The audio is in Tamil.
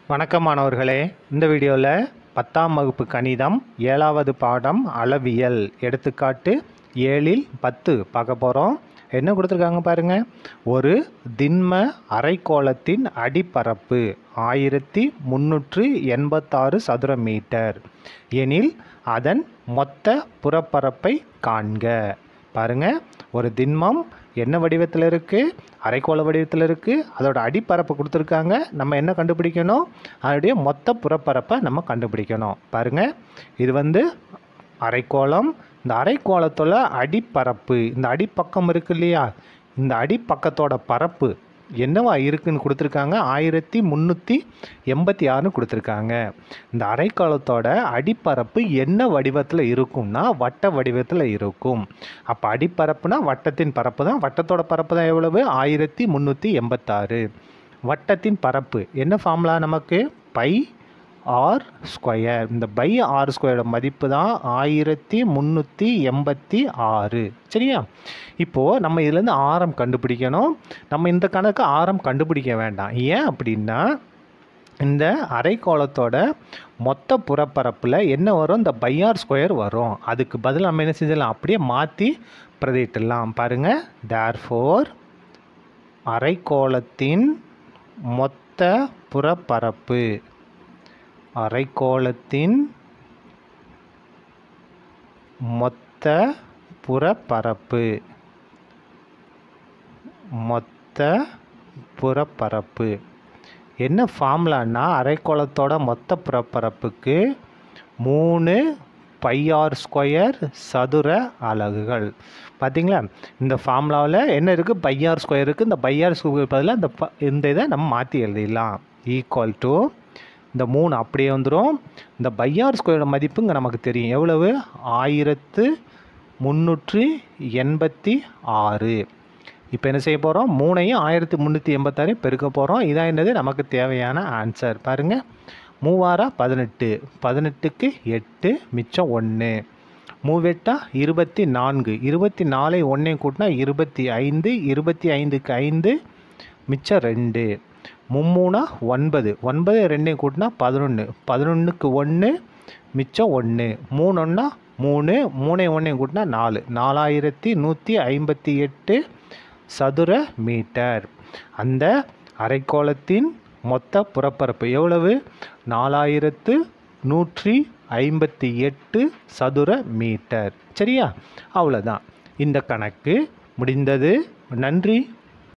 வணக்கம் மாணவர்களே இந்த வீடியோவில் பத்தாம் வகுப்பு கணிதம் ஏழாவது பாடம் அளவியல் எடுத்துக்காட்டு ஏழில் பத்து பார்க்க போகிறோம் என்ன கொடுத்துருக்காங்க பாருங்க ஒரு திண்ம அரைக்கோளத்தின் அடிப்பரப்பு ஆயிரத்தி முந்நூற்று எண்பத்தாறு சதுர மீட்டர் எனில் அதன் மொத்த புறப்பரப்பை காண்க பாருங்க ஒரு திண்மம் என்ன வடிவத்தில் இருக்குது அரைக்கோள வடிவத்தில் இருக்குது அதோட அடிப்பரப்பு கொடுத்துருக்காங்க நம்ம என்ன கண்டுபிடிக்கணும் அதோடைய மொத்த புறப்பரப்பை நம்ம கண்டுபிடிக்கணும் பாருங்க இது வந்து அரைக்கோளம் இந்த அரைக்கோளத்தோட அடிப்பரப்பு இந்த அடிப்பக்கம் இருக்கு இல்லையா இந்த அடிப்பக்கத்தோட பரப்பு என்னவா இருக்குன்னு கொடுத்துருக்காங்க ஆயிரத்தி முந்நூற்றி எண்பத்தி ஆறுன்னு கொடுத்துருக்காங்க இந்த அரைக்கோளத்தோட அடிப்பரப்பு என்ன வடிவத்தில் இருக்கும்னா வட்ட வடிவத்தில் இருக்கும் அப்போ அடிப்பரப்புனா வட்டத்தின் பரப்பு தான் வட்டத்தோட பரப்பு தான் எவ்வளவு ஆயிரத்தி முந்நூற்றி எண்பத்தாறு வட்டத்தின் பரப்பு என்ன ஃபார்முலா நமக்கு பை ஆர் ஸ்கொயர் இந்த பை ஆர் ஸ்கொயரோட மதிப்பு தான் ஆயிரத்தி முந்நூற்றி எண்பத்தி ஆறு சரியா இப்போது நம்ம இதுலேருந்து ஆரம் கண்டுபிடிக்கணும் நம்ம இந்த கணக்கு ஆரம் கண்டுபிடிக்க வேண்டாம் ஏன் அப்படின்னா இந்த அரைக்கோளத்தோட மொத்த புறப்பரப்பில் என்ன வரும் இந்த பையார் ஸ்கொயர் வரும் அதுக்கு பதில் நம்ம என்ன செஞ்சிடலாம் அப்படியே மாற்றி பிரதியிட்டுலாம் பாருங்கள் தேர் ஃபோர் அரைக்கோளத்தின் மொத்த புறப்பரப்பு அரைக்கோளத்தின் மொத்த புறப்பரப்பு மொத்த புறப்பரப்பு என்ன ஃபார்முலான்னா அரைக்கோளத்தோட மொத்த புறப்பரப்புக்கு மூணு பையார் ஸ்கொயர் சதுர அலகுகள் பார்த்தீங்களா இந்த ஃபார்முலாவில் என்ன இருக்குது பையார் ஸ்கொயர் இருக்குது இந்த பையார் ஸ்கொயர் பதிலாக இந்த ப இந்த இதை நம்ம மாற்றி எழுதிடலாம் ஈக்குவல் டு இந்த மூணு அப்படியே வந்துடும் இந்த பையார் ஸ்கொயரோட மதிப்புங்க நமக்கு தெரியும் எவ்வளவு ஆயிரத்து முந்நூற்றி எண்பத்தி ஆறு இப்போ என்ன செய்ய போகிறோம் மூணையும் ஆயிரத்தி முந்நூற்றி எண்பத்தாறையும் பெருக்க போகிறோம் இதான் என்னது நமக்கு தேவையான ஆன்சர் பாருங்கள் மூவாரா பதினெட்டு பதினெட்டுக்கு எட்டு மிச்சம் ஒன்று மூவெட்டா இருபத்தி நான்கு இருபத்தி நாலு ஒன்றையும் கூட்டினா இருபத்தி ஐந்து இருபத்தி ஐந்துக்கு ஐந்து மிச்சம் ரெண்டு மும்மூணா ஒன்பது ஒன்பது ரெண்டையும் கூட்டினா பதினொன்று பதினொன்றுக்கு ஒன்று மிச்சம் ஒன்று மூணொன்னா மூணு மூணை ஒன்றையும் கூட்டினா நாலு நாலாயிரத்தி நூற்றி ஐம்பத்தி எட்டு சதுர மீட்டர் அந்த அரைக்கோளத்தின் மொத்த புறப்பரப்பு எவ்வளவு நாலாயிரத்து நூற்றி ஐம்பத்தி எட்டு சதுர மீட்டர் சரியா அவ்வளோதான் இந்த கணக்கு முடிந்தது நன்றி